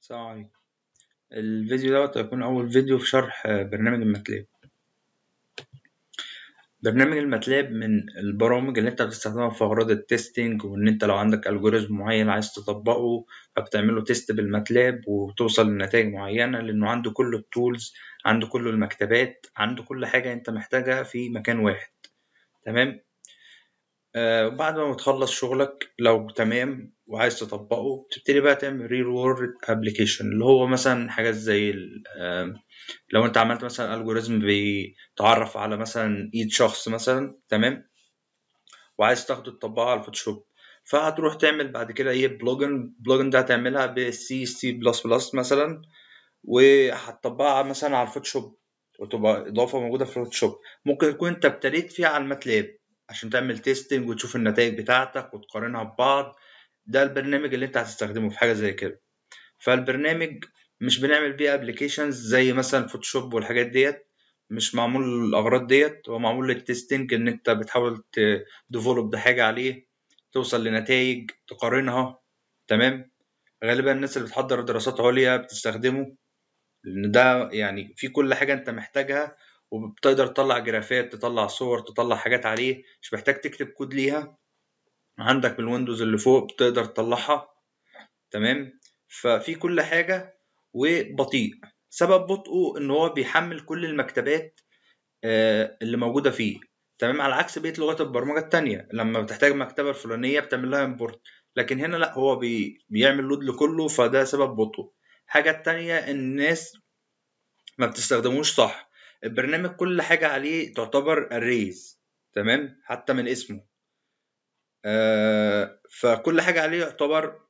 السلام عليكم الفيديو دوت هيكون أول فيديو في شرح برنامج الماتلاب برنامج الماتلاب من البرامج اللي انت بتستخدمها في أغراض التستنج وإن انت لو عندك ألجوريزم معين عايز تطبقه فبتعمله تيست بالماتلاب وتوصل لنتائج معينة لأنه عنده كل التولز عنده كل المكتبات عنده كل حاجة انت محتاجها في مكان واحد تمام آه بعد ما تخلص شغلك لو تمام وعايز تطبقه تبتدي بقى تعمل ريل وورد ابلكيشن اللي هو مثلا حاجات زي آه لو انت عملت مثلا الجوريزم بيتعرف على مثلا ايد شخص مثلا تمام وعايز تاخده تطبقه على الفوتوشوب فهتروح تعمل بعد كده ايه بلوجن بلوجن ده هتعملها بسي سي بلس بلس مثلا وهتطبقها مثلا على الفوتوشوب وتبقى اضافه موجوده في الفوتوشوب ممكن تكون انت ابتديت فيها على الماتلاب عشان تعمل تيستنج وتشوف النتائج بتاعتك وتقارنها ببعض ده البرنامج اللي انت هتستخدمه في حاجه زي كده فالبرنامج مش بنعمل بيه ابلكيشنز زي مثلا فوتوشوب والحاجات ديت مش معمول للاغراض ديت هو معمول للتستنج ان انت بتحاول تديفلوب حاجه عليه توصل لنتائج تقارنها تمام غالبا الناس اللي بتحضر دراسات عليا بتستخدمه لان ده يعني في كل حاجه انت محتاجها وبتقدر تطلع جرافات تطلع صور تطلع حاجات عليه مش محتاج تكتب كود ليها عندك من الويندوز اللي فوق بتقدر تطلعها تمام ففي كل حاجة وبطيء سبب بطئه ان هو بيحمل كل المكتبات اللي موجودة فيه تمام على عكس بقية لغات البرمجة التانية لما بتحتاج مكتبة الفلانية بتعمل لها امبورت لكن هنا لا هو بي بيعمل لود لكله فده سبب بطئه حاجة التانية الناس ما بتستخدموش صح البرنامج كل حاجة عليه تعتبر arrays تمام حتى من اسمه آه فكل حاجة عليه يعتبر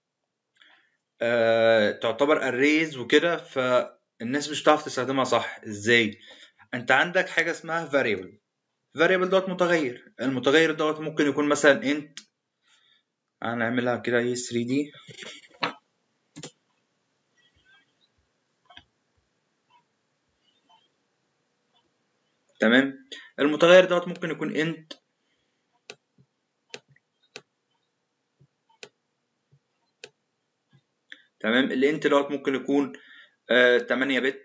آه تعتبر arrays وكده فالناس مش بتعرف تستخدمها صح ازاي انت عندك حاجة اسمها variable variable دوت متغير المتغير دوت ممكن يكون مثلا int هنعملها كده ايه 3D تمام المتغير دوت ممكن يكون int تمام الانت دوت ممكن يكون آه 8 بت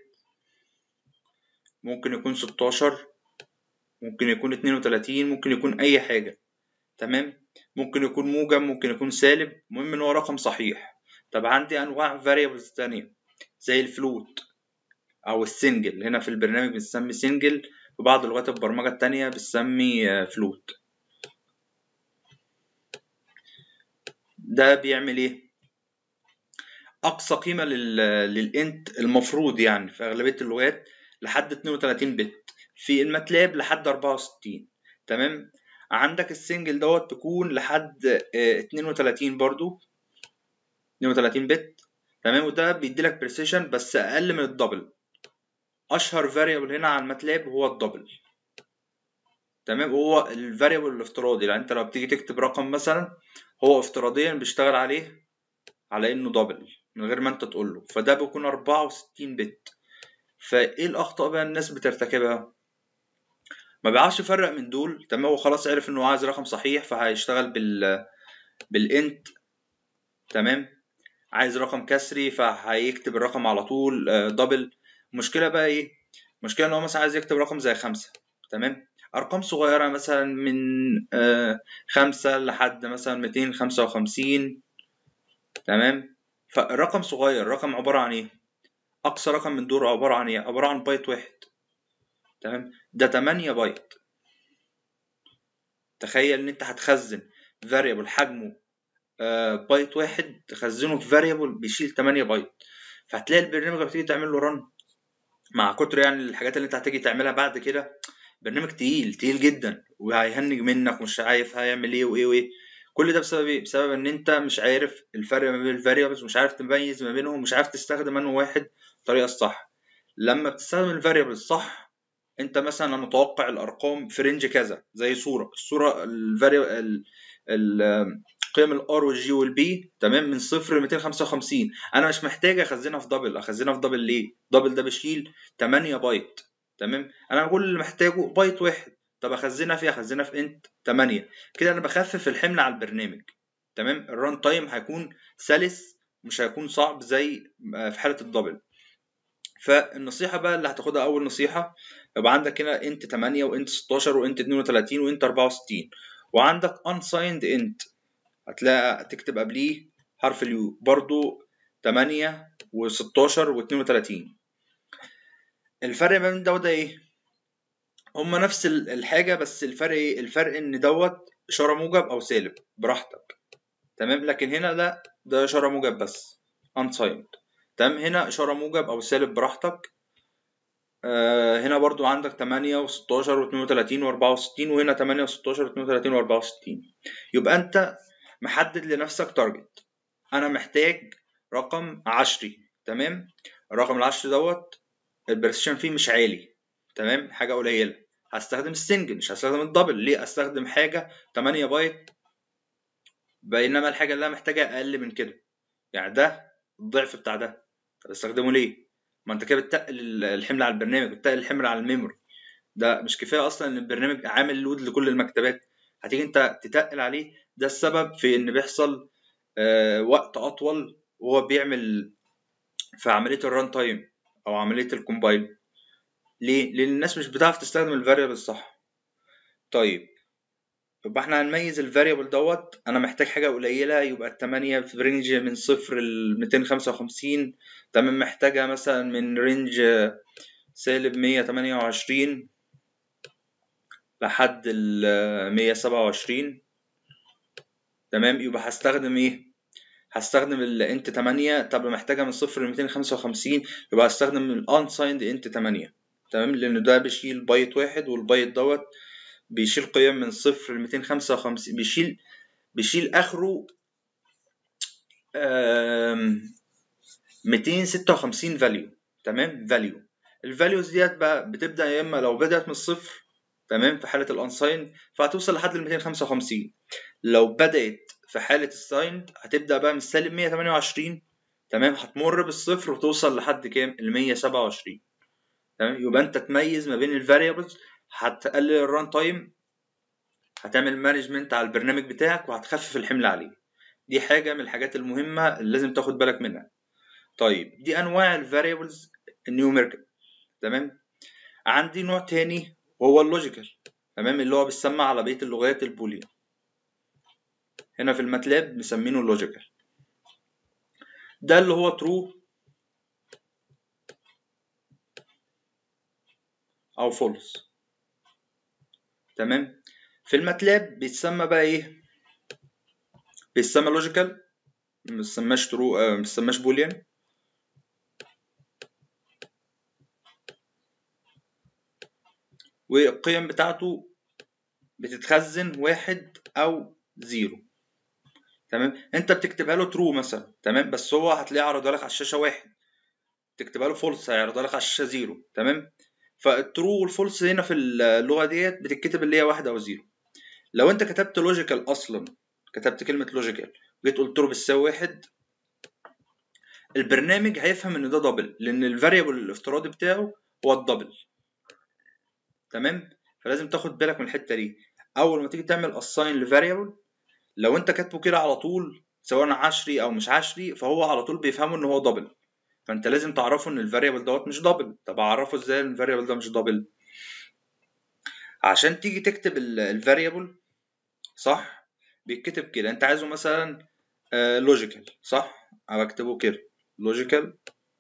ممكن يكون 16 ممكن يكون 32 ممكن يكون اي حاجه تمام ممكن يكون موجب ممكن يكون سالب المهم ان هو رقم صحيح طب عندي انواع variables تانية زي الفلوت او السنجل هنا في البرنامج بنسمي سنجل في بعض لغات البرمجه التانية بتسمي فلوت ده بيعمل ايه اقصى قيمه للانت المفروض يعني في اغلبيه اللغات لحد 32 بت في الماتلاب لحد 64 تمام عندك السنجل دوت بيكون لحد 32 برضو 32 بت تمام وده بيديلك بريسيشن بس اقل من الدبل اشهر فاريبل هنا على الماتلاب هو الدبل تمام وهو الفاريبل الافتراضي يعني انت لو بتيجي تكتب رقم مثلا هو افتراضيا بيشتغل عليه على انه دبل من غير ما انت تقول له فده بيكون 64 بت فايه الاخطاء بقى الناس بترتكبها ما بيعرفش يفرق من دول تمام هو خلاص عرف انه عايز رقم صحيح فهيشتغل بال بالانت تمام عايز رقم كسري فهيكتب الرقم على طول دبل المشكله بقى ايه المشكله ان هو مثلا عايز يكتب رقم زي خمسة تمام ارقام صغيره مثلا من آه خمسة لحد مثلا ميتين خمسة وخمسين تمام فالرقم صغير الرقم عبارة عن ايه اقصى رقم من دول عبارة عن ايه عبارة عن بايت واحد تمام ده 8 بايت تخيل ان انت هتخزن فاريبل حجمه آه بايت واحد تخزنه في فاريبل بيشيل 8 بايت فهتلاقي البرنامج لما تيجي تعمل له رن مع كتر يعني الحاجات اللي انت هتيجي تعملها بعد كده برنامج تقيل تقيل جدا وهيهنج منك ومش عارف هيعمل ايه وايه وايه كل ده بسبب ايه بسبب ان انت مش عارف الفرق ما بين الفاريبلز مش عارف تميز ما بينهم مش عارف تستخدم انه واحد الطريقه الصح لما بتستخدم الفاريبل الصح انت مثلا متوقع الارقام في رينج كذا زي صوره الصوره الفاريبل قيم الار والجي والبي تمام من صفر ل 255 انا مش محتاج اخزنها في دبل اخزنها في دبل ليه دبل ده بيشيل 8 بايت تمام انا كل اللي محتاجه بايت واحد طب اخزنها في اخزنها في انت 8 كده انا بخفف الحمل على البرنامج تمام الران تايم هيكون سلس مش هيكون صعب زي في حاله الدبل فالنصيحه بقى اللي هتاخدها اول نصيحه يبقى عندك هنا انت 8 وانت 16 وانت 32 وانت 64 وعندك unsigned int هتلاقي تكتب قبليه حرف اليو برضو 8 و16 و32 الفرق ما بين ده وده ايه هما نفس الحاجة بس الفرق ايه الفرق ان دوت اشارة موجب او سالب براحتك تمام لكن هنا لا ده اشارة موجب بس unsigned تمام هنا اشارة موجب او سالب براحتك آه هنا برضو عندك 8 و16 و32 و64 وهنا 8 و16 و32 و64 يبقى انت محدد لنفسك تارجت انا محتاج رقم عشري تمام الرقم العشري دوت البرسيشن فيه مش عالي تمام حاجه قليله هستخدم السنجل مش هستخدم الدبل ليه استخدم حاجه 8 بايت بينما الحاجه اللي انا محتاجها اقل من كده يعني ده الضعف بتاع ده طب استخدمه ليه ما انت كده بتقل الحمل على البرنامج بتقل الحمل على الميموري ده مش كفايه اصلا ان البرنامج عامل لود لكل المكتبات هتيجي انت تتقل عليه ده السبب في ان بيحصل آه وقت اطول وهو بيعمل في عمليه الران تايم او عمليه الكومبايل ليه لان الناس مش بتعرف تستخدم الفاريبل الصح طيب يبقى احنا هنميز الفاريبل دوت انا محتاج حاجه قليله يبقى التمانية في رينج من صفر ل 255 تمام محتاجها مثلا من رينج سالب 128 لحد ال 127 تمام يبقى هستخدم ايه هستخدم الانت 8 طب محتاجها من صفر ل 255 يبقى هستخدم الانسايند انت 8 تمام لان ده بيشيل بايت واحد والبايت دوت بيشيل قيم من صفر ل 255 بيشيل بيشيل اخره 256 فاليو تمام فاليو الفاليوز ديت بقى بتبدا يا اما لو بدات من الصفر تمام في حاله الانساين فهتوصل لحد ال 255 لو بدات في حاله الساين هتبدا بقى من سالب 128 تمام هتمر بالصفر وتوصل لحد كام ال 127 تمام يبقى انت تميز ما بين الفاريبلز هتقلل الران تايم هتعمل مانجمنت على البرنامج بتاعك وهتخفف الحمل عليه دي حاجة من الحاجات المهمة اللي لازم تاخد بالك منها طيب دي أنواع الفاريبلز النيوميريكال تمام عندي نوع تاني وهو اللوجيكال تمام اللي هو بيسمى على بقية اللغات البوليان هنا في الماتلاب مسمينه اللوجيكال ده اللي هو true أو false تمام في الماتلاب بيتسمى بقى ايه بيتسمى لوجيكال متسماش ترو آه متسماش بوليان والقيم بتاعته بتتخزن واحد او زيرو تمام انت بتكتبها له ترو مثلا تمام بس هو هتلاقيه عرضها لك على الشاشه واحد تكتبها له فولس هيعرضها لك على الشاشه زيرو تمام فالترو والفولس هنا في اللغه ديت بتتكتب اللي هي واحد او زيرو لو انت كتبت لوجيكال اصلا كتبت كلمه لوجيكال جيت قلت له بتساوي واحد البرنامج هيفهم ان ده دبل لان الفاريبل الافتراضي بتاعه هو الدبل تمام فلازم تاخد بالك من الحته دي اول ما تيجي تعمل اساين لفاريبل لو انت كاتبه كده على طول سواء عشري او مش عشري فهو على طول بيفهمه ان هو دبل فانت لازم تعرفه ان الفاريبل دوت مش دبل طب اعرفه ازاي ان الفاريبل ده مش دبل عشان تيجي تكتب الفاريبل صح بيتكتب كده انت عايزه مثلا لوجيكال صح انا بكتبه كده لوجيكال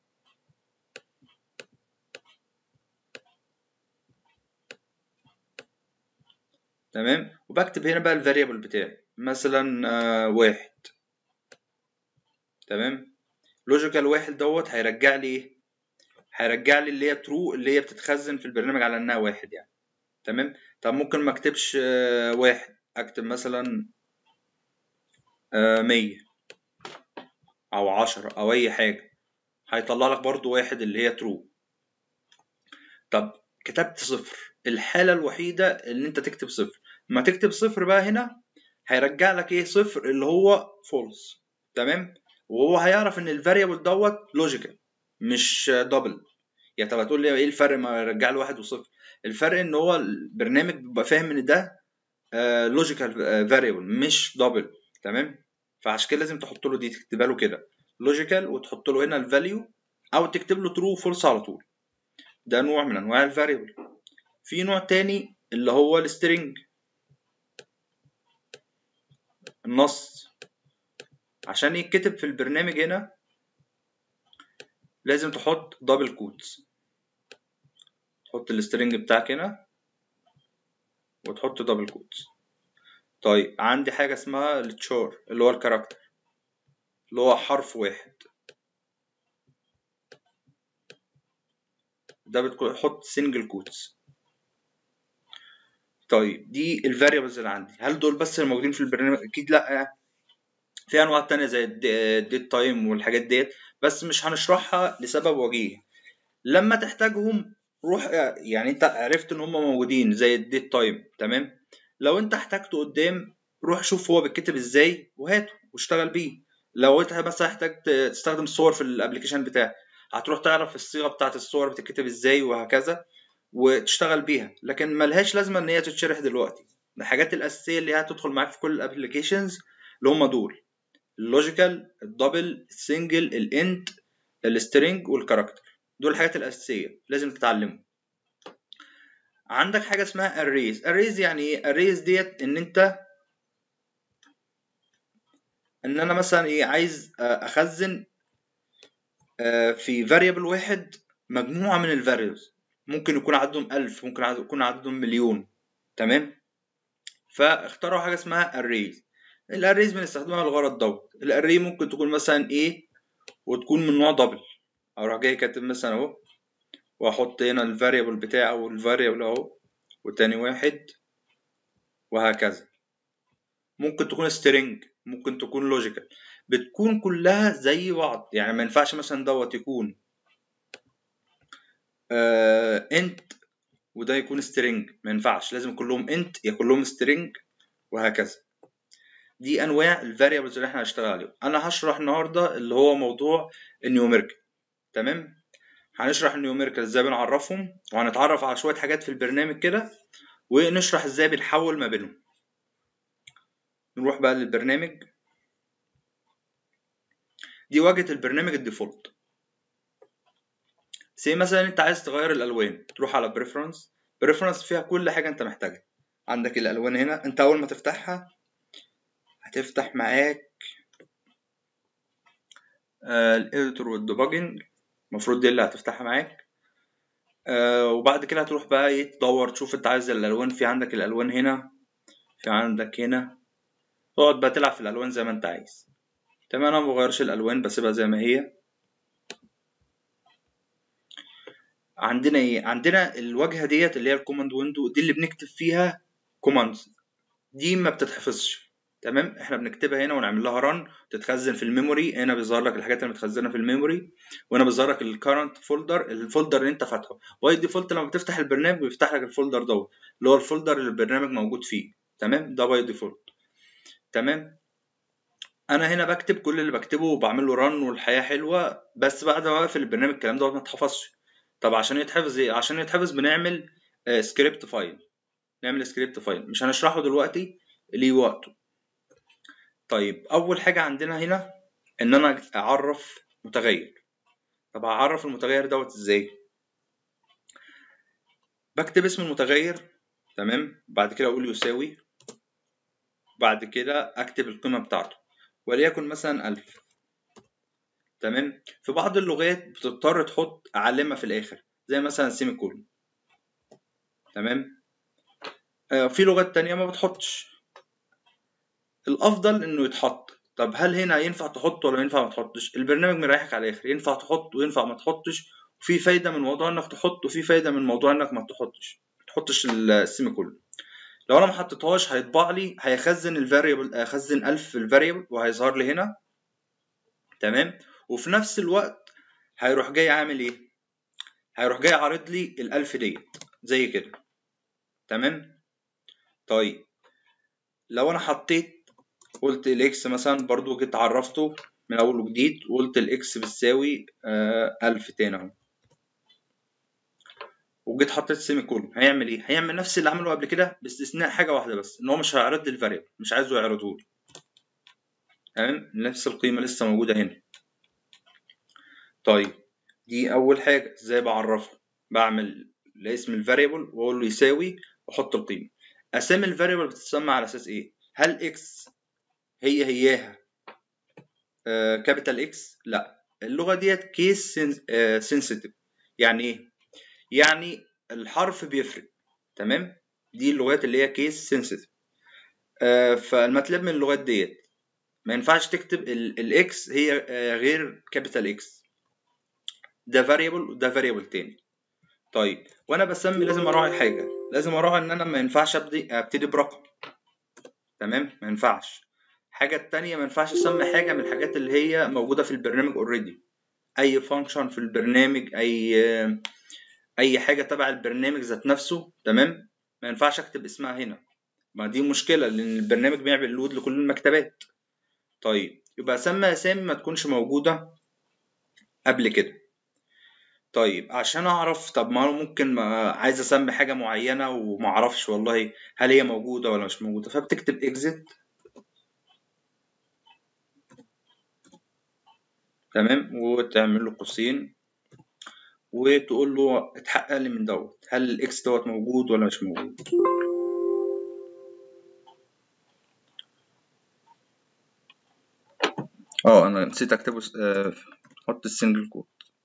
تمام وبكتب هنا بقى الفاريبل بتاعي مثلا آه واحد تمام لوجيكال واحد دوت هيرجع لي ايه هيرجع لي اللي هي ترو اللي هي بتتخزن في البرنامج على انها واحد يعني تمام طب ممكن ما اكتبش آه واحد اكتب مثلا آه مية او عشرة او اي حاجة هيطلع لك برضو واحد اللي هي ترو طب كتبت صفر الحالة الوحيدة اللي انت تكتب صفر ما تكتب صفر بقى هنا هيرجع لك ايه صفر اللي هو فولس تمام وهو هيعرف ان الفاريبل دوت لوجيكال مش دبل يعني طب هتقول لي ايه الفرق ما يرجع له واحد وصفر الفرق ان هو البرنامج بيبقى فاهم ان ده لوجيكال فاريبل مش دبل تمام فعشان كده لازم تحط له دي تكتبها له كده لوجيكال وتحط له هنا الفاليو او تكتب له ترو فولس على طول ده نوع من انواع الفاريبل في نوع تاني اللي هو السترينج النص عشان يتكتب في البرنامج هنا لازم تحط دبل كوتس تحط السترينج بتاعك هنا وتحط دبل كوتس طيب عندي حاجة اسمها التشار اللي هو الكاركتر اللي هو حرف واحد ده بتحط سنجل كوتس طيب دي الفاريبلز اللي عندي هل دول بس الموجودين في البرنامج اكيد لا في انواع تانية زي الديت تايم والحاجات ديت بس مش هنشرحها لسبب وجيه لما تحتاجهم روح يعني انت عرفت ان هم موجودين زي الديت تايم تمام لو انت احتاجته قدام روح شوف هو بيتكتب ازاي وهاته واشتغل بيه لو انت بس محتاج تستخدم الصور في الابلكيشن بتاعك هتروح تعرف الصيغه بتاعت الصور بتتكتب ازاي وهكذا وتشتغل بيها لكن ملهاش لازمه ان هي تتشرح دلوقتي الحاجات الاساسيه اللي هتدخل معاك في كل الابلكيشنز اللي هم دول اللوجيكال الدبل السنجل الانت السترينج والكاركتر دول الحاجات الاساسيه لازم تتعلمهم عندك حاجه اسمها arrays arrays يعني ايه arrays ديت ان انت ان انا مثلا ايه عايز اخزن في variable واحد مجموعه من الفاريبلز ممكن يكون عددهم ألف ممكن يكون عددهم مليون تمام فاختاروا حاجه اسمها arrays الاريز بنستخدمها للغرض دوت الاري ممكن تكون مثلا ايه وتكون من نوع دبل اروح جاي كاتب مثلا اهو واحط هنا الفاريبل بتاعي او الفاريبل اهو وتاني واحد وهكذا ممكن تكون سترينج ممكن تكون لوجيكال بتكون كلها زي بعض يعني ما ينفعش مثلا دوت يكون آه انت وده يكون سترينج ما ينفعش لازم كلهم انت يا كلهم سترينج وهكذا دي انواع الفاريبلز اللي احنا هنشتغل عليهم انا هشرح النهارده اللي هو موضوع النيوميريكال تمام هنشرح النيوميريكال ازاي بنعرفهم وهنتعرف على شويه حاجات في البرنامج كده ونشرح ازاي بنحول ما بينهم نروح بقى للبرنامج دي واجهه البرنامج الديفولت سي مثلا انت عايز تغير الالوان تروح على بريفرنس بريفرنس فيها كل حاجه انت محتاجها عندك الالوان هنا انت اول ما تفتحها هتفتح معاك آه الايديتور والديباجنج المفروض دي اللي هتفتحها معاك آه وبعد كده هتروح بقى ايه تدور تشوف انت عايز الالوان في عندك الالوان هنا في عندك هنا تقعد بقى تلعب في الالوان زي ما انت عايز تمام انا مبغيرش الالوان بسيبها زي ما هي عندنا ايه عندنا الواجهه ديت اللي هي الكوماند ويندو دي اللي بنكتب فيها كوماندز دي ما بتتحفظش تمام احنا بنكتبها هنا ونعمل لها ران تتخزن في الميموري هنا بيظهر لك الحاجات اللي متخزنه في الميموري وهنا بيظهر لك الكرنت فولدر الفولدر اللي انت فاتحه باي ديفولت لما بتفتح البرنامج بيفتح لك الفولدر دوت اللي هو الفولدر اللي البرنامج موجود فيه تمام ده باي ديفولت تمام انا هنا بكتب كل اللي بكتبه وبعمل له ران والحياه حلوه بس بعد ما اقفل البرنامج الكلام دوت ما اتحفظش طب عشان يتحفظ ايه عشان يتحفظ بنعمل آه سكريبت فايل نعمل سكريبت فايل مش هنشرحه دلوقتي ليه وقته طيب اول حاجه عندنا هنا ان انا اعرف متغير طب هعرف المتغير دوت ازاي بكتب اسم المتغير تمام بعد كده اقول يساوي بعد كده اكتب القيمه بتاعته وليكن مثلا ألف تمام في بعض اللغات بتضطر تحط علامه في الاخر زي مثلا سيمي كولون تمام آه في لغات تانية ما بتحطش الافضل انه يتحط طب هل هنا ينفع تحط ولا ينفع ما تحطش البرنامج مريحك على الاخر ينفع تحط وينفع ما تحطش وفي فايده من موضوع انك تحط وفي فايده من موضوع انك ما تحطش ما تحطش السيمي كولون لو انا ما حطيتهاش هيطبع لي هيخزن الفاريبل هيخزن 1000 في الفاريبل وهيظهر لي هنا تمام وفي نفس الوقت هيروح جاي عامل ايه هيروح جاي عارض لي ال1000 ديت زي كده تمام طيب لو انا حطيت قلت الاكس مثلا برضو جيت عرفته من اول وجديد وقلت الاكس بتساوي آه ألف تاني اهو وجيت حطيت سيمي كولون هيعمل ايه هيعمل نفس اللي عمله قبل كده باستثناء حاجه واحده بس ان هو مش هيعرض الفاريبل مش عايزه يعرضه لي تمام نفس القيمه لسه موجوده هنا طيب دي اول حاجه ازاي بعرفه بعمل اسم الفاريبل واقول له يساوي واحط القيمه اسامي الفاريبل بتتسمى على اساس ايه هل اكس هي هياها كابيتال اكس لا اللغه ديت كيس سنسيتيف يعني ايه يعني الحرف بيفرق تمام دي اللغات اللي هي كيس سنسيتيف فالماتلاب من اللغات ديت ما ينفعش تكتب الاكس هي غير كابيتال اكس ده فاريبل وده فاريبل تاني طيب وانا بسمي لازم اراعي حاجه لازم اراعي ان انا ما ينفعش ابدي ابتدي برقم تمام ما ينفعش الحاجه التانية ما ينفعش اسمي حاجه من الحاجات اللي هي موجوده في البرنامج اوريدي اي فانكشن في البرنامج اي اي حاجه تبع البرنامج ذات نفسه تمام ما ينفعش اكتب اسمها هنا ما دي مشكله لان البرنامج بيعمل لود لكل المكتبات طيب يبقى اسمي اسامي ما تكونش موجوده قبل كده طيب عشان اعرف طب ما ممكن ما عايز اسمي حاجه معينه وما اعرفش والله هل هي موجوده ولا مش موجوده فبتكتب اكزit تمام وتعمل له قوسين وتقول له اتحقق لي من دوت هل الاكس دوت موجود ولا مش موجود اه انا نسيت اكتبه احط السنجل كود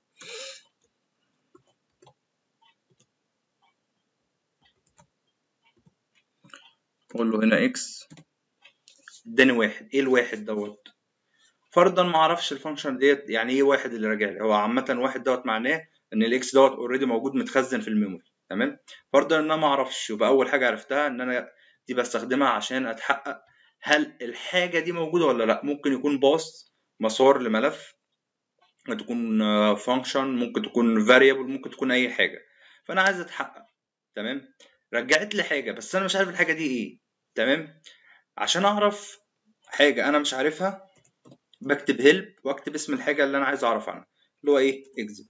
اقول له هنا اكس اداني واحد ايه الواحد دوت فرضا ما اعرفش الفانكشن ديت يعني ايه واحد اللي راجع لي هو عامه واحد دوت معناه ان الاكس دوت اوريدي موجود متخزن في الميموري تمام فرضا ان انا ما اعرفش يبقى اول حاجه عرفتها ان انا دي بستخدمها عشان اتحقق هل الحاجه دي موجوده ولا لا ممكن يكون باص مسار لملف ممكن تكون فانكشن ممكن تكون فاريبل ممكن تكون اي حاجه فانا عايز اتحقق تمام رجعت لي حاجه بس انا مش عارف الحاجه دي ايه تمام عشان اعرف حاجه انا مش عارفها بكتب هيلب واكتب اسم الحاجه اللي انا عايز اعرف عنها اللي هو ايه اكزit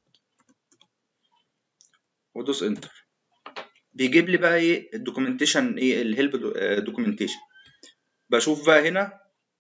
وادوس انتر بيجيب لي بقى ايه الدوكيومنتيشن ايه الهيلب دوكيومنتيشن بشوف بقى هنا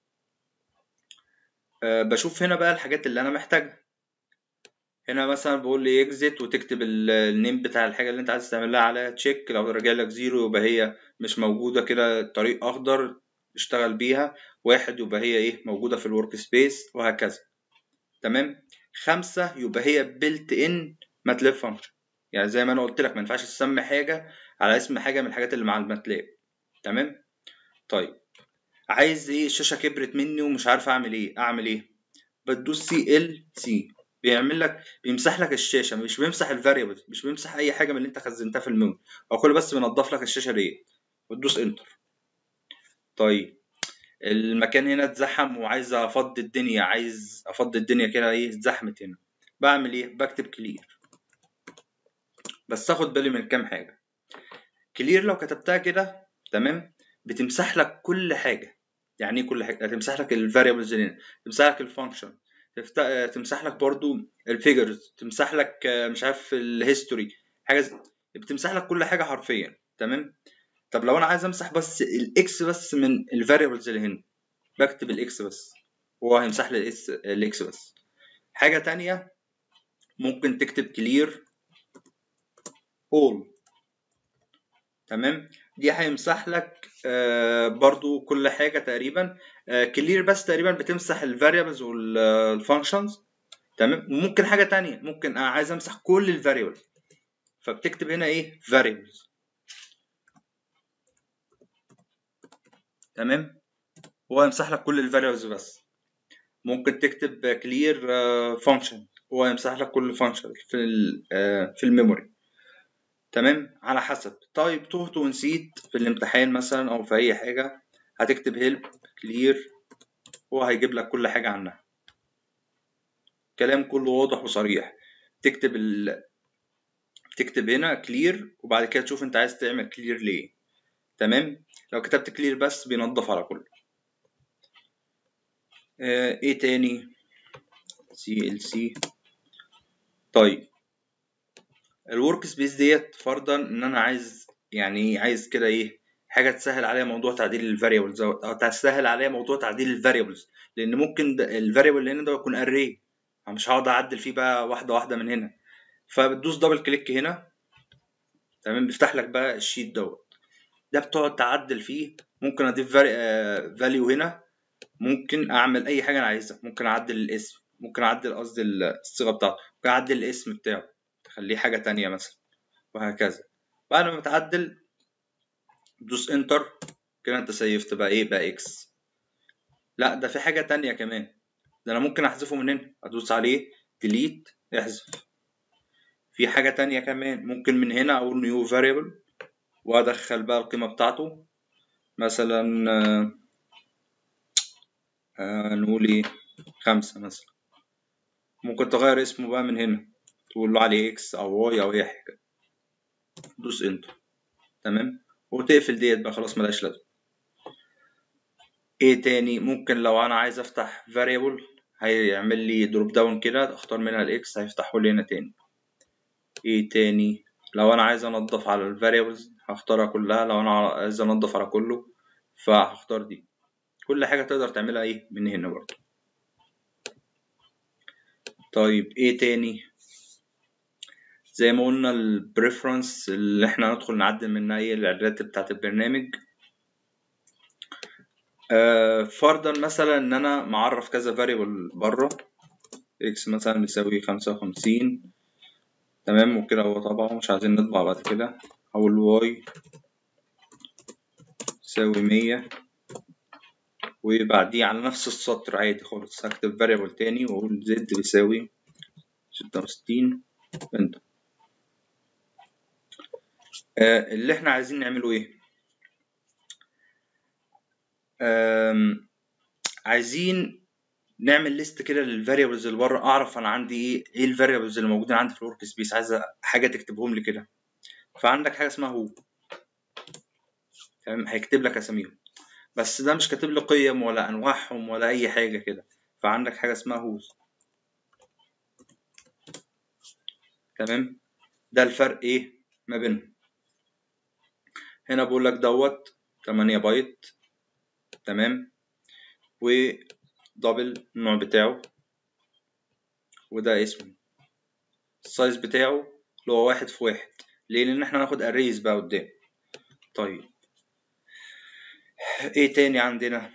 آه بشوف هنا بقى الحاجات اللي انا محتاجها هنا مثلا بقول لي اكزيت وتكتب النيم بتاع الحاجه اللي انت عايز تعملها على تشيك لو رجع لك زيرو يبقى هي مش موجوده كده طريق اخضر اشتغل بيها واحد يبقى هي ايه موجوده في الورك سبيس وهكذا تمام خمسة يبقى هي بيلت ان ماتلاب فانكشن يعني زي ما انا قلت لك ما ينفعش تسمي حاجه على اسم حاجه من الحاجات اللي مع الماتلاب تمام طيب عايز ايه الشاشه كبرت مني ومش عارف اعمل ايه اعمل ايه بتدوس سي ال سي بيعمل لك بيمسح لك الشاشه مش بيمسح الفاريبل مش بيمسح اي حاجه من اللي انت خزنتها في الميموري هو كله بس بينضف لك الشاشه ديت وتدوس انتر طيب المكان هنا اتزحم وعايز افضي الدنيا عايز افضي الدنيا كده ايه اتزحمت هنا بعمل ايه بكتب كلير بس اخد بالي من كام حاجه كلير لو كتبتها كده تمام بتمسح لك كل حاجه يعني ايه كل حاجه هتمسح لك الفاريبلز هنا تمسح لك الفانكشن تمسح لك برضو الفيجرز تمسح لك مش عارف الهيستوري حاجه زي... بتمسح لك كل حاجه حرفيا تمام طب لو انا عايز امسح بس الاكس بس من الفاريبلز اللي هنا بكتب الاكس بس هو هيمسح لي الاكس بس حاجه تانية ممكن تكتب كلير all تمام دي هيمسح لك آه برضو كل حاجه تقريبا كلير آه بس تقريبا بتمسح الفاريبلز والفانكشنز تمام وممكن حاجه تانية ممكن انا عايز امسح كل الفاريبل فبتكتب هنا ايه variables تمام هو يمسح لك كل الفاريبلز بس ممكن تكتب clear function هو يمسح لك كل الفانكشن في في الميموري تمام على حسب طيب تهت ونسيت في الامتحان مثلا او في اي حاجه هتكتب help clear هو هيجيب لك كل حاجه عنها كلام كله واضح وصريح تكتب ال... تكتب هنا clear وبعد كده تشوف انت عايز تعمل clear ليه تمام لو كتبت clear بس بينظف على كله آه ايه تاني CLC طيب الورك سبيس ديت فرضا ان انا عايز يعني عايز كده ايه حاجه تسهل عليا موضوع تعديل الفاريبلز او تسهل عليا موضوع تعديل الفاريبلز لان ممكن الفاريبل اللي هنا ده يكون اري مش هقعد اعدل فيه بقى واحده واحده من هنا فبتدوس دبل كليك هنا تمام بيفتح لك بقى الشيت دوت ده بتقعد تعدل فيه ممكن اضيف فاليو هنا ممكن اعمل اي حاجه انا عايزها ممكن اعدل الاسم ممكن اعدل قصدي الصيغه بتاعته ممكن اعدل الاسم بتاعه تخليه حاجه تانية مثلا وهكذا بعد ما تعدل دوس انتر كده انت سيفت بقى ايه بقى اكس لا ده في حاجه تانية كمان ده انا ممكن احذفه من هنا ادوس عليه ديليت احذف في حاجه تانية كمان ممكن من هنا اقول نيو فاريبل وادخل بقى القيمه بتاعته مثلا آه آه نقول ايه خمسة مثلا ممكن تغير اسمه بقى من هنا تقول له عليه اكس او واي او اي حاجه دوس انتر تمام وتقفل ديت بقى خلاص ملهاش لازمه ايه تاني ممكن لو انا عايز افتح variable هيعمل لي دروب داون كده اختار منها الاكس هيفتحه لي هنا تاني ايه تاني لو انا عايز انضف على الفاريبلز هختارها كلها لو انا عايز انضف على كله فهختار دي كل حاجه تقدر تعملها ايه من هنا برضه طيب ايه تاني زي ما قلنا البريفرنس اللي احنا ندخل نعدل منها ايه الاعدادات بتاعت البرنامج آه فرضا مثلا ان انا معرف كذا فاريبل بره اكس مثلا بيساوي خمسة وخمسين تمام وكده هو طبعا مش عايزين نطبع بعد كده او الواي يساوي مية وبعديه على نفس السطر عادي خالص هكتب فاريبل تاني واقول زد بيساوي ستة وستين انتر آه اللي احنا عايزين نعمله ايه آم، عايزين نعمل ليست كده للفاريبلز اللي بره اعرف انا عندي ايه ايه الفاريبلز اللي موجودين عندي في الورك سبيس عايز حاجه تكتبهم لي كده فعندك حاجه اسمها هو تمام هيكتب لك اساميهم بس ده مش كاتب لي قيم ولا انواعهم ولا اي حاجه كده فعندك حاجه اسمها هوز تمام ده الفرق ايه ما بينهم هنا بقول لك دوت 8 بايت تمام ودبل النوع بتاعه وده اسمه السايز بتاعه اللي هو واحد في واحد ليه لان احنا هناخد اريز بقى قدام طيب ايه تاني عندنا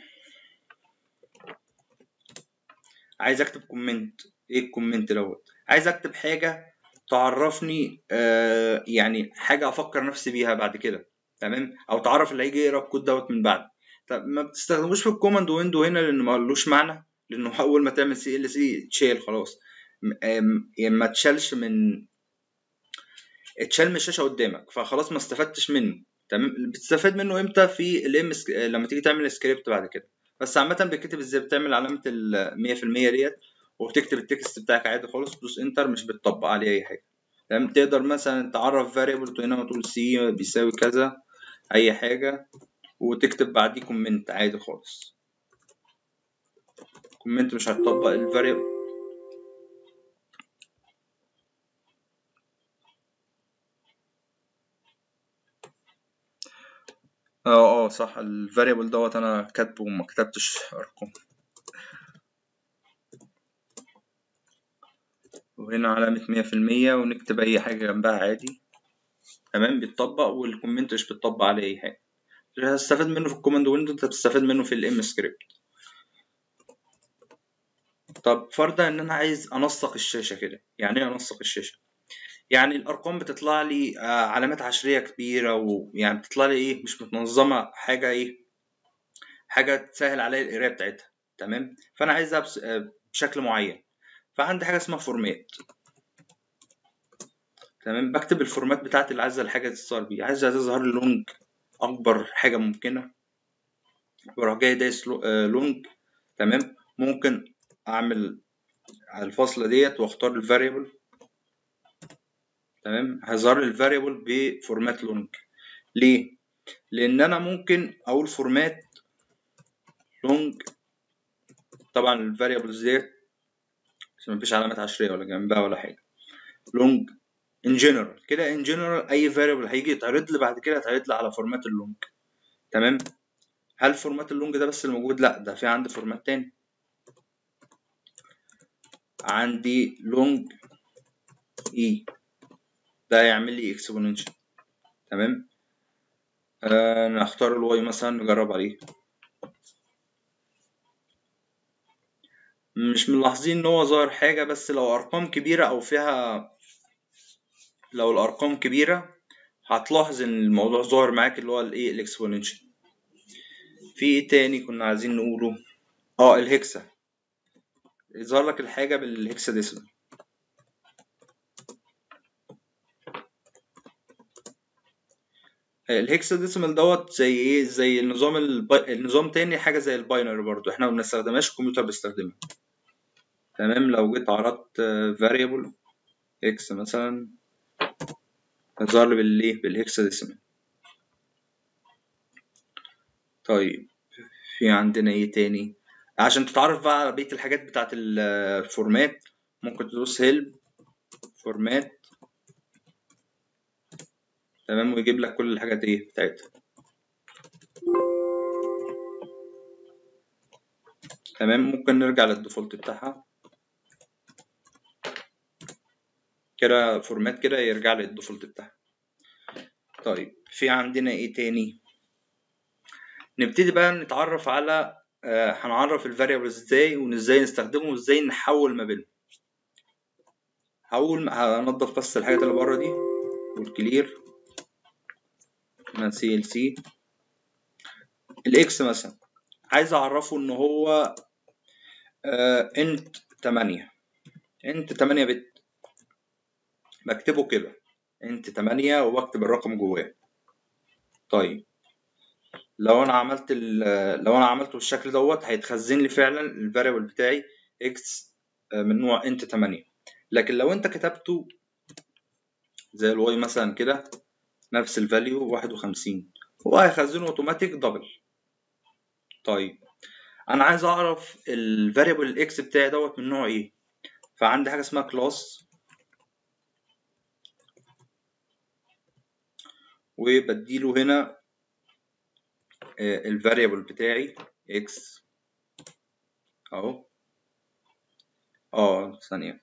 عايز اكتب كومنت ايه الكومنت دوت عايز اكتب حاجه تعرفني آه يعني حاجه افكر نفسي بيها بعد كده تمام او تعرف اللي هيجي يقرا الكود دوت من بعد طب ما بتستخدموش في الكوماند ويندو هنا لانه ملوش معنى لانه اول ما تعمل سي ال سي تشيل خلاص يعني ما تشالش من اتشال من الشاشه قدامك فخلاص ما استفدتش منه تمام بتستفاد منه امتى في الام لما تيجي تعمل سكريبت بعد كده بس عامه بيتكتب ازاي بتعمل علامه ال 100% ديت وبتكتب التكست بتاعك عادي خالص تدوس انتر مش بتطبق عليه اي حاجه تمام تقدر مثلا تعرف فاريبل هنا وتقول سي بيساوي كذا اي حاجه وتكتب بعديه كومنت عادي خالص كومنت مش هتطبق الفاريبل اه اه صح الفاريبل دوت انا كاتبه وما كتبتش ارقام وهنا علامة مية في المية ونكتب أي حاجة جنبها عادي تمام بيتطبق والكومنت مش بيتطبق عليه أي حاجة مش هتستفاد منه في الكوماند ويندو انت بتستفاد منه في الام سكريبت طب فرضا ان انا عايز انسق الشاشة كده يعني ايه انسق الشاشة يعني الارقام بتطلع لي علامات عشرية كبيرة ويعني بتطلع لي ايه مش متنظمة حاجة ايه حاجة تسهل عليا القراية بتاعتها تمام فانا عايزها بشكل معين فعندي حاجة اسمها فورمات تمام بكتب الفورمات بتاعتي اللي عايزة الحاجة تظهر بيه عايزها تظهر لي لونج أكبر حاجة ممكنة وأروح جاي دايس لونج تمام ممكن أعمل على الفاصلة ديت وأختار الفاريبل تمام هيظهر لي الفاريبل بفورمات لونج ليه؟ لأن أنا ممكن أقول فورمات لونج طبعا الفاريبلز ديت بس مفيش علامات عشرية ولا جنبها ولا حاجة لونج ان جنرال كده ان جنرال اي فاريبل هيجي يتعرض لي بعد كده يتعرض لي على فورمات اللونج تمام هل فورمات اللونج ده بس الموجود لا ده في عندي فورمات تاني عندي لونج اي ده هيعمل لي اكسبوننشال تمام آه نختار الواي مثلا نجرب عليه مش ملاحظين ان هو ظاهر حاجة بس لو ارقام كبيرة او فيها لو الارقام كبيرة هتلاحظ ان الموضوع ظاهر معاك اللي هو الايه الاكسبوننشال في ايه تاني كنا عايزين نقوله اه الهكسا يظهر لك الحاجة بالهكسا ديسمال الهكسا ديسمال دوت زي ايه زي النظام البي... النظام تاني حاجة زي الباينري برضو احنا ما بنستخدمهاش الكمبيوتر بيستخدمها تمام لو جيت عرضت variable x مثلا هتظهر لي بالايه بالهكسا ديسمال طيب في عندنا ايه تاني عشان تتعرف بقى على بقية الحاجات بتاعت الفورمات ممكن تدوس هيلب فورمات تمام ويجيب لك كل الحاجات ايه بتاعتها تمام ممكن نرجع للديفولت بتاعها كده فورمات كده يرجع للديفولت بتاعها طيب في عندنا ايه تاني نبتدي بقى نتعرف على آه هنعرف الفاريبلز ازاي وازاي نستخدمه وازاي نحول ما بينهم هقول هنضف بس الحاجات اللي بره دي والكلير من سي ال سي الاكس مثلا عايز اعرفه ان هو آه انت 8 انت 8 بت بكتبه كده انت 8 وبكتب الرقم جواه طيب لو انا عملت لو انا عملته بالشكل دوت هيتخزن لي فعلا الفاريبل بتاعي اكس من نوع انت 8 لكن لو انت كتبته زي الواي مثلا كده نفس الفاليو 51 هو هيخزنه اوتوماتيك دبل طيب انا عايز اعرف الفاريبل الاكس بتاعي دوت من نوع ايه فعندي حاجه اسمها كلاس وبديله هنا الفاريبل بتاعي x اهو اه ثانية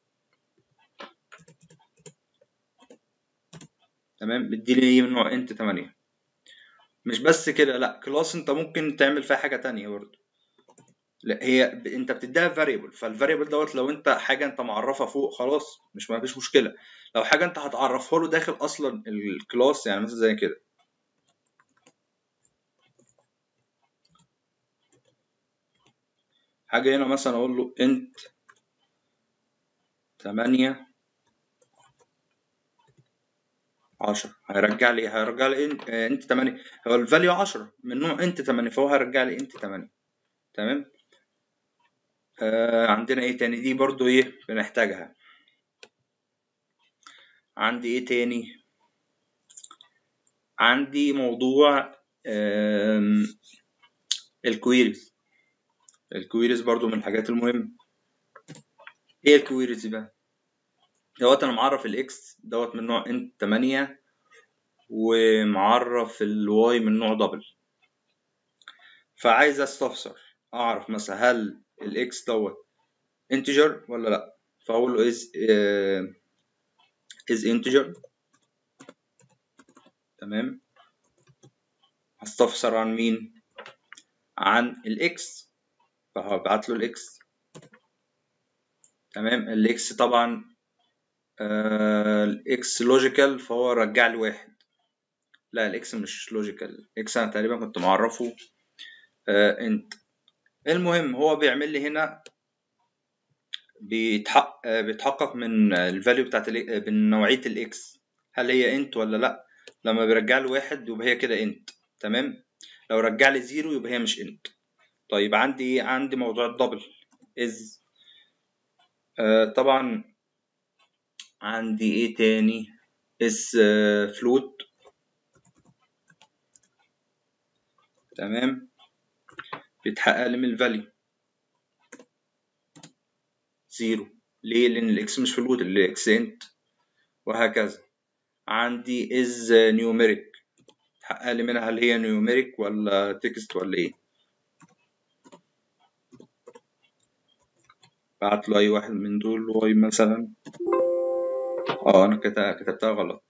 تمام بديلي ايه من نوع انت 8 مش بس كده لا كلاس انت ممكن تعمل فيها حاجة تانية برضه لا هي ب... انت بتديها فاريبل فالفاريبل دوت لو انت حاجة انت معرفها فوق خلاص مش ما فيش مشكلة لو حاجة انت هتعرفها له داخل اصلا الكلاس يعني مثلا زي كده حاجة هنا مثلا أقول له انت تمانية عشرة هيرجع لي هيرجع لي انت, انت تمانية هو الفاليو عشرة من نوع انت تمانية فهو هيرجع لي انت تمانية تمام آه عندنا ايه تاني دي برضو ايه بنحتاجها عندي ايه تاني عندي موضوع الكويريز الكويريز برضو من الحاجات المهمة ايه الكويريز بقى دوت انا معرف الاكس دوت من نوع انت 8 ومعرف الواي من نوع دبل فعايز استفسر اعرف مثلا هل الاكس دوت انتجر ولا لا فاقول له is uh, is integer تمام هستفسر عن مين عن الاكس فهبعت له الاكس تمام الاكس طبعا الاكس لوجيكال فهو رجع لي واحد لا الاكس مش لوجيكال اكس انا تقريبا كنت معرفه آه انت المهم هو بيعمل لي هنا بيتحقق بيتحقق من الفاليو بتاعت من نوعيه الاكس هل هي انت ولا لا لما بيرجع لي واحد يبقى هي كده انت تمام لو رجع لي زيرو يبقى هي مش انت طيب عندي ايه عندي موضوع الدبل از آه طبعا عندي ايه تاني اس آه فلوت تمام بيتحقق لي من الفاليو زيرو ليه لان الاكس مش فلوت الاكس انت وهكذا عندي از نيوميريك تحقق لي منها هل هي نيوميريك ولا تكست ولا ايه بعت له اي واحد من دول واي مثلا اه انا كت- كتبتها غلط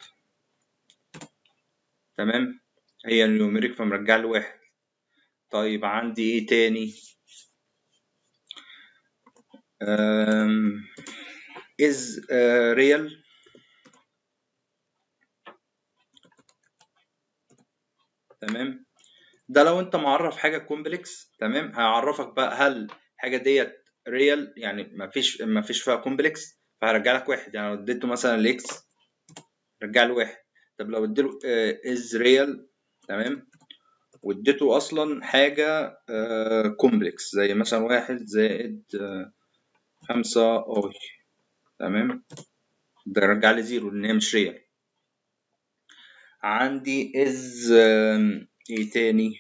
تمام هي النيوميريك فمرجع لي واحد طيب عندي ايه تاني أم... is uh, real تمام ده لو انت معرف حاجه كومبلكس تمام هيعرفك بقى هل الحاجه ديت ريال يعني ما فيش ما فيش فيها كومبلكس فهرجع لك واحد يعني لو اديته مثلا الاكس رجع له واحد طب لو اديله از ريال تمام واديته اصلا حاجه كومبلكس زي مثلا واحد زائد آه، خمسة اي تمام ده رجع لي زيرو لان هي مش ريال عندي از ايه تاني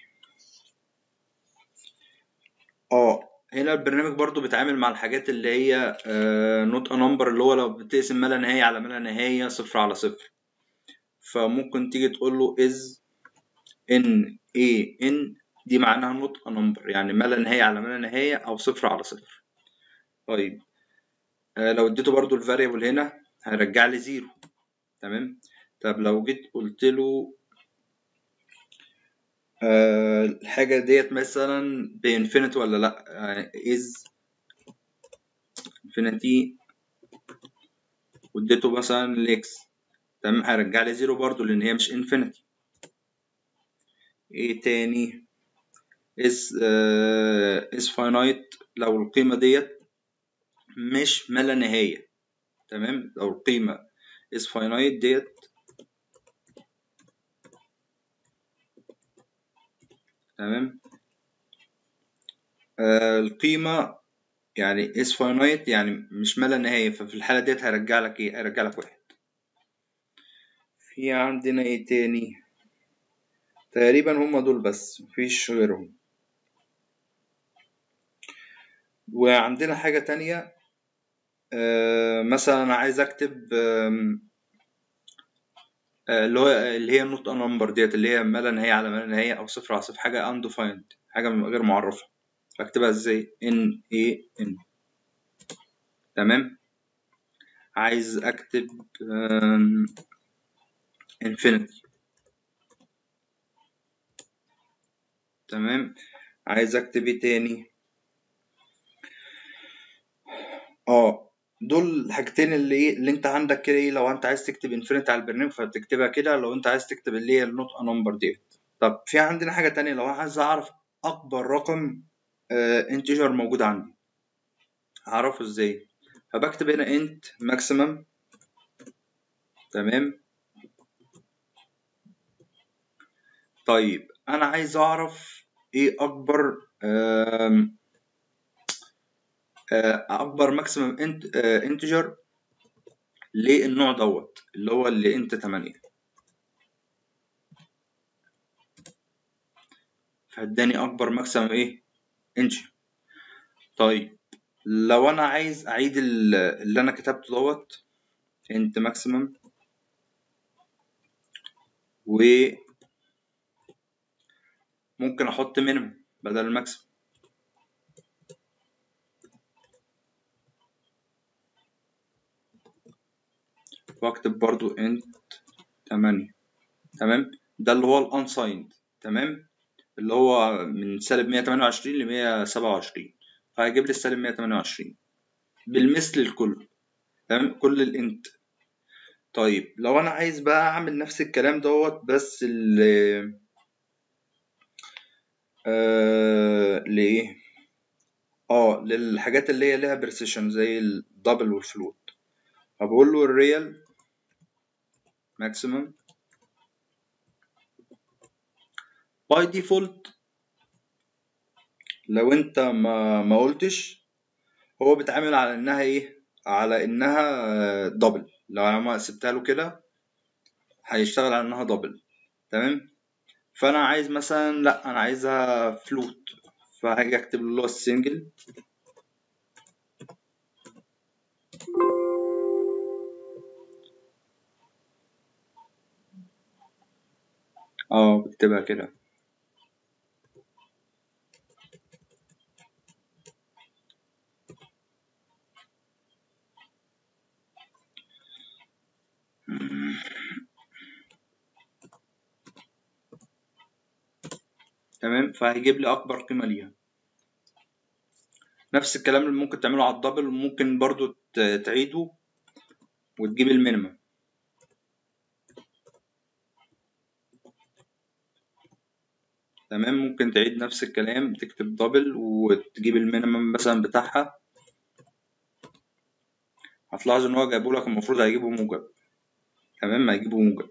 اه هنا البرنامج برضو بيتعامل مع الحاجات اللي هي نوت ا نمبر اللي هو لو بتقسم ما لا نهاية على ما لا نهاية صفر على صفر فممكن تيجي تقول له is ان اي ان دي معناها نوت ا نمبر يعني ما لا نهاية على ما لا نهاية او صفر على صفر طيب آه، لو اديته برضو الفاريبل هنا هيرجع لي زيرو تمام طب لو جيت قلت له آه، الحاجة ديت مثلا بانفينيتي ولا لأ يعني is infinity واديته مثلا الاكس تمام هيرجع لي زيرو برضو لأن هي مش انفينيتي ايه تاني is آه is finite لو القيمة ديت مش ما لا نهاية تمام لو القيمة is finite ديت تمام آه القيمة يعني is finite يعني مش ما لا نهاية ففي الحالة ديت هيرجع لك ايه هيرجع لك واحد في عندنا ايه تاني تقريبا هما دول بس مفيش غيرهم وعندنا حاجة تانية آه مثلا أنا عايز أكتب آم، آه، اللي هو اللي هي النوت نمبر ديت اللي هي ما لا نهاية على ما لا نهاية أو صفر على صفر حاجة undefined حاجة غير معرفة فأكتبها إزاي N A N تمام عايز أكتب آم، infinity تمام عايز أكتب إيه تاني اه دول الحاجتين اللي ايه اللي انت عندك كده ايه لو انت عايز تكتب انفينيتي على البرنامج فبتكتبها كده لو انت عايز تكتب اللي هي النوت ا نمبر ديت طب في عندنا حاجة تانية لو انا عايز اعرف اكبر رقم انتجر موجود عندي هعرفه ازاي فبكتب هنا int maximum تمام طيب انا عايز اعرف ايه اكبر آم، آه، اكبر ماكسيمم انتجر للنوع دوت اللي هو اللي انت 8 فاداني اكبر ماكسيمم ايه انتجر طيب لو انا عايز اعيد ال- اللي انا كتبته دوت انت ماكسيمم وممكن احط مينيمم بدل الماكسيمم واكتب برضو انت 8 تمام ده اللي هو الانسايند تمام اللي هو من سالب 128 ل 127 فهيجيب لي السالب 128 بالمثل الكل تمام كل الانت طيب لو انا عايز بقى اعمل نفس الكلام دوت بس ال آه ليه اه للحاجات اللي هي ليها بريسيشن زي الدبل والفلوت فبقول له الريال ماكسيمم باي ديفولت لو انت ما ما قلتش هو بيتعامل على انها ايه على انها دبل لو انا ما سبتها له كده هيشتغل على انها دبل تمام فانا عايز مثلا لا انا عايزها فلوت فهاجي اكتب له اللي هو السنجل اه بكتبها كده تمام فهيجيب لي اكبر قيمه ليها نفس الكلام اللي ممكن تعمله على الدبل وممكن برضو تعيده وتجيب المينيمم تمام ممكن تعيد نفس الكلام تكتب دبل وتجيب المينيمم مثلا بتاعها هتلاحظ ان هو جايبهولك المفروض هيجيبه موجب تمام هيجيبه موجب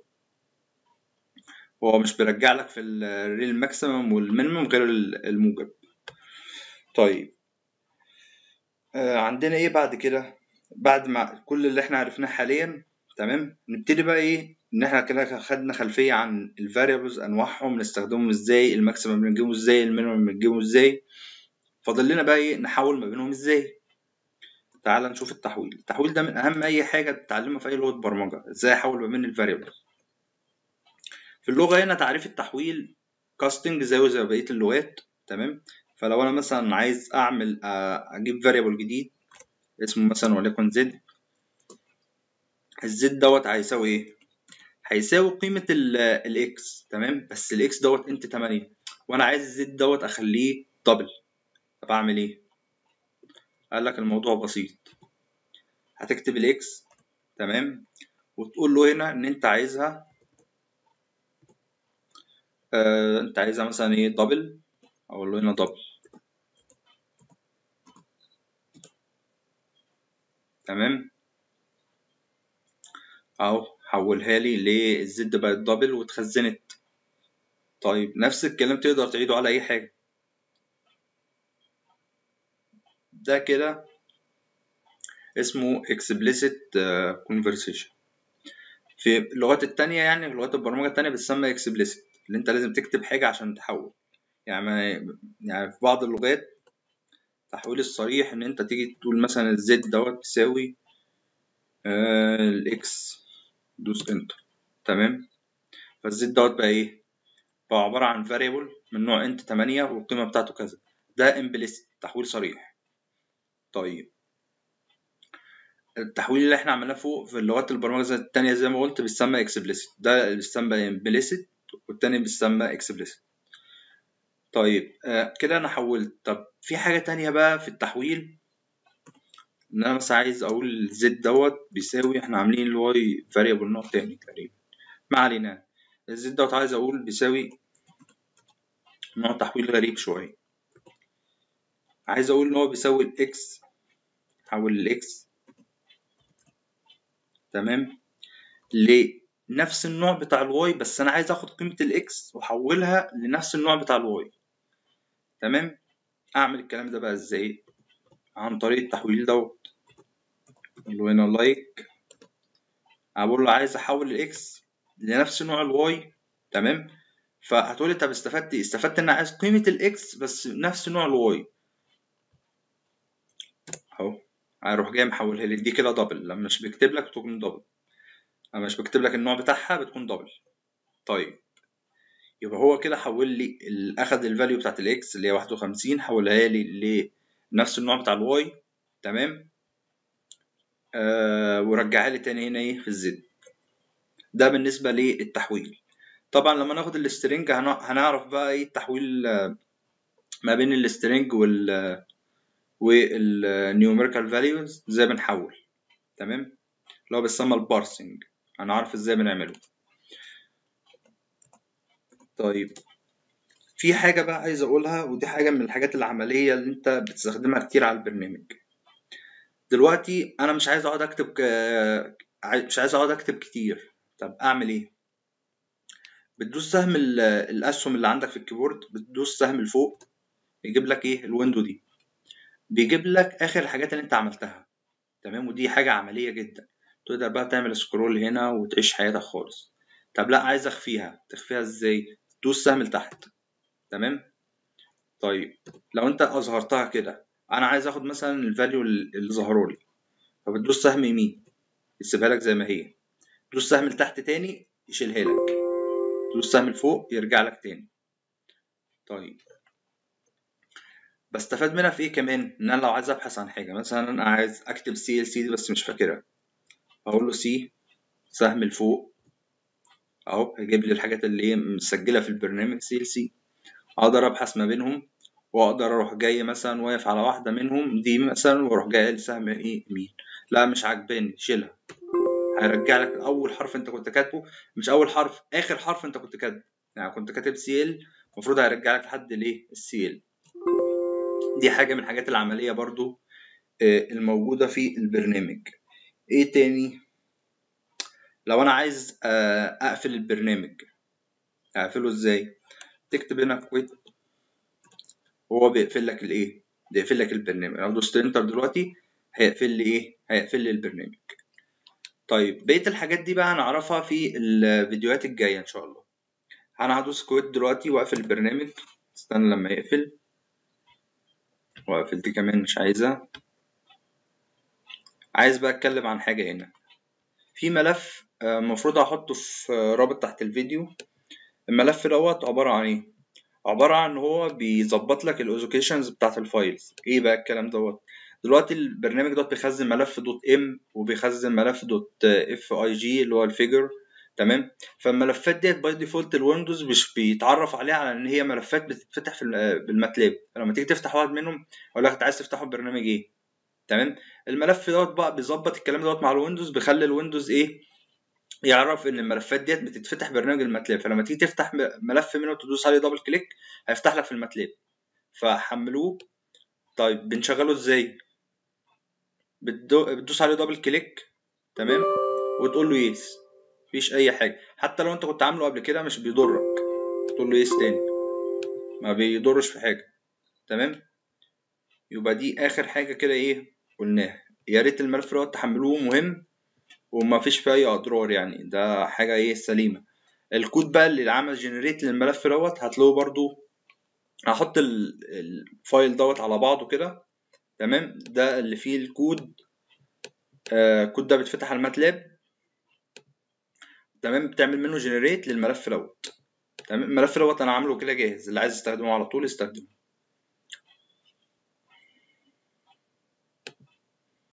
هو مش بيرجع لك في الريل ماكسيمم والمينيمم غير الموجب طيب آه عندنا ايه بعد كده بعد ما كل اللي احنا عرفناه حاليا تمام نبتدي بقى ايه ان احنا كده خدنا خلفيه عن الفاريبلز انواعهم نستخدمهم ازاي الماكسيمم بنجيبه ازاي المينيمم بنجيبه ازاي فاضل لنا بقى ايه نحول ما بينهم ازاي تعال نشوف التحويل التحويل ده من اهم اي حاجه تتعلمها في اي لغه برمجه ازاي احول ما بين الفاريبلز في اللغه هنا تعريف التحويل كاستنج زيه زي بقيه اللغات تمام فلو انا مثلا عايز اعمل اجيب فاريبل جديد اسمه مثلا وليكن زد الزد دوت هيساوي ايه هيساوي قيمة الاكس تمام بس الاكس دوت انت 8 وانا عايز الزد دوت اخليه دبل طب اعمل ايه قال لك الموضوع بسيط هتكتب الاكس تمام وتقول له هنا ان انت عايزها آه انت عايزها مثلا ايه دبل اقول له هنا دبل تمام اهو حولها لي للزد بقت دبل واتخزنت طيب نفس الكلام تقدر تعيده على اي حاجه ده كده اسمه explicit conversation في اللغات التانية يعني في لغات البرمجة التانية بتسمى explicit اللي انت لازم تكتب حاجة عشان تحول يعني يعني في بعض اللغات التحويل الصريح ان انت تيجي تقول مثلا الزد دوت بيساوي الاكس دوس انتر تمام فالزد دوت بقى ايه بقى عبارة عن variable من نوع انت 8 والقيمة بتاعته كذا ده implicit تحويل صريح طيب التحويل اللي احنا عملناه فوق في اللغات البرمجة التانية زي ما قلت بيسمى explicit ده اللي بيسمى implicit والتاني بيسمى explicit طيب آه كده انا حولت طب في حاجة تانية بقى في التحويل ان انا مثلا عايز اقول زد دوت بيساوي احنا عاملين الواي فاريبل نوع تاني تقريبا ما علينا الزد دوت عايز اقول بيساوي نوع تحويل غريب شوية عايز اقول ان هو بيساوي الاكس حول الاكس تمام لنفس النوع بتاع الواي بس انا عايز اخد قيمة الاكس واحولها لنفس النوع بتاع الواي تمام اعمل الكلام ده بقى ازاي عن طريق التحويل دوت اقول له هنا لايك اقول له عايز احول الاكس لنفس نوع الواي تمام فهتقول لي طب استفدت ايه استفدت ان انا عايز قيمه الاكس بس نفس نوع الواي اهو هيروح جاي محولها لي دي كده دبل لما مش بكتب لك بتكون دبل لما مش بكتب لك النوع بتاعها بتكون دبل طيب يبقى هو كده حول لي اخد الفاليو بتاعت الاكس اللي هي 51 حولها لي لنفس النوع بتاع الواي تمام آه ورجعها لي تاني هنا ايه في الزد ده بالنسبه للتحويل طبعا لما ناخد السترنج هنعرف بقى ايه التحويل ما بين السترنج وال والنيوميريكال فاليوز ازاي بنحول تمام اللي هو بيسمى البارسنج هنعرف ازاي بنعمله طيب في حاجة بقى عايز أقولها ودي حاجة من الحاجات العملية اللي أنت بتستخدمها كتير على البرنامج دلوقتي أنا مش عايز أقعد أكتب ك... مش عايز أقعد أكتب كتير طب أعمل إيه؟ بتدوس سهم الأسهم اللي عندك في الكيبورد بتدوس سهم لفوق يجيب لك إيه الويندو دي بيجيب لك آخر الحاجات اللي أنت عملتها تمام ودي حاجة عملية جدا تقدر بقى تعمل سكرول هنا وتعيش حياتك خالص طب لا عايز اخفيها تخفيها ازاي دوس سهم لتحت تمام طيب لو انت اظهرتها كده انا عايز اخد مثلا الفاليو اللي ظهروا لي فبتدوس سهم يمين يسيبها لك زي ما هي دوس سهم لتحت تاني يشيلها لك دوس سهم لفوق يرجع لك تاني طيب بستفاد منها في ايه كمان ان انا لو عايز ابحث عن حاجه مثلا انا عايز اكتب سي ال سي دي بس مش فاكرها اقول له سي سهم لفوق اهو هيجيب لي الحاجات اللي هي مسجله في البرنامج سي ال سي اقدر ابحث ما بينهم واقدر اروح جاي مثلا واقف على واحده منهم دي مثلا واروح جاي لسهم ايه يمين لا مش عاجباني شيلها هيرجع لك اول حرف انت كنت كاتبه مش اول حرف اخر حرف انت كنت كاتبه يعني كنت كاتب سي ال المفروض هيرجع لك لحد الايه السي ال دي حاجه من الحاجات العمليه برضو الموجوده في البرنامج ايه تاني لو انا عايز اقفل البرنامج اقفله ازاي تكتب هنا كويت هو بيقفل لك الايه بيقفل لك البرنامج لو دوست انتر دلوقتي هيقفل لي ايه هيقفل لي البرنامج طيب بقيه الحاجات دي بقى هنعرفها في الفيديوهات الجايه ان شاء الله انا هدوس كويت دلوقتي واقفل البرنامج استنى لما يقفل واقفل دي كمان مش عايزها عايز بقى اتكلم عن حاجه هنا في ملف المفروض احطه في رابط تحت الفيديو الملف دوت عباره عن ايه عباره عن هو بيظبط لك الاوزوكيشنز بتاعت الفايلز ايه بقى الكلام دوت دلوقتي البرنامج دوت بيخزن ملف دوت ام وبيخزن ملف دوت اف اي جي اللي هو الفيجر تمام فالملفات ديت باي ديفولت الويندوز مش بيتعرف عليها على ان هي ملفات بتتفتح في بالماتلاب فلما تيجي تفتح واحد منهم يقول لك انت عايز تفتحه ببرنامج ايه تمام الملف دوت بقى بيظبط الكلام دوت مع الويندوز بيخلي الويندوز ايه يعرف ان الملفات ديت بتتفتح برنامج الماتلاب فلما تيجي تفتح ملف منه تدوس عليه دبل كليك هيفتح لك في الماتلاب فحملوه طيب بنشغله ازاي بتدوس عليه دبل كليك تمام وتقول له يس مفيش اي حاجه حتى لو انت كنت عامله قبل كده مش بيضرك تقول له يس تاني ما بيضرش في حاجه تمام يبقى دي اخر حاجه كده ايه قلناها يا ريت الملف دوت تحملوه مهم وما فيش فيه اي اضرار يعني ده حاجه ايه سليمه الكود بقى اللي عمل جنريت للملف دوت هتلاقوه برضو هحط الفايل دوت على بعضه كده تمام ده اللي فيه الكود آه الكود ده بيتفتح على الماتلاب تمام بتعمل منه جنريت للملف دوت تمام الملف دوت انا عامله كده جاهز اللي عايز يستخدمه على طول يستخدمه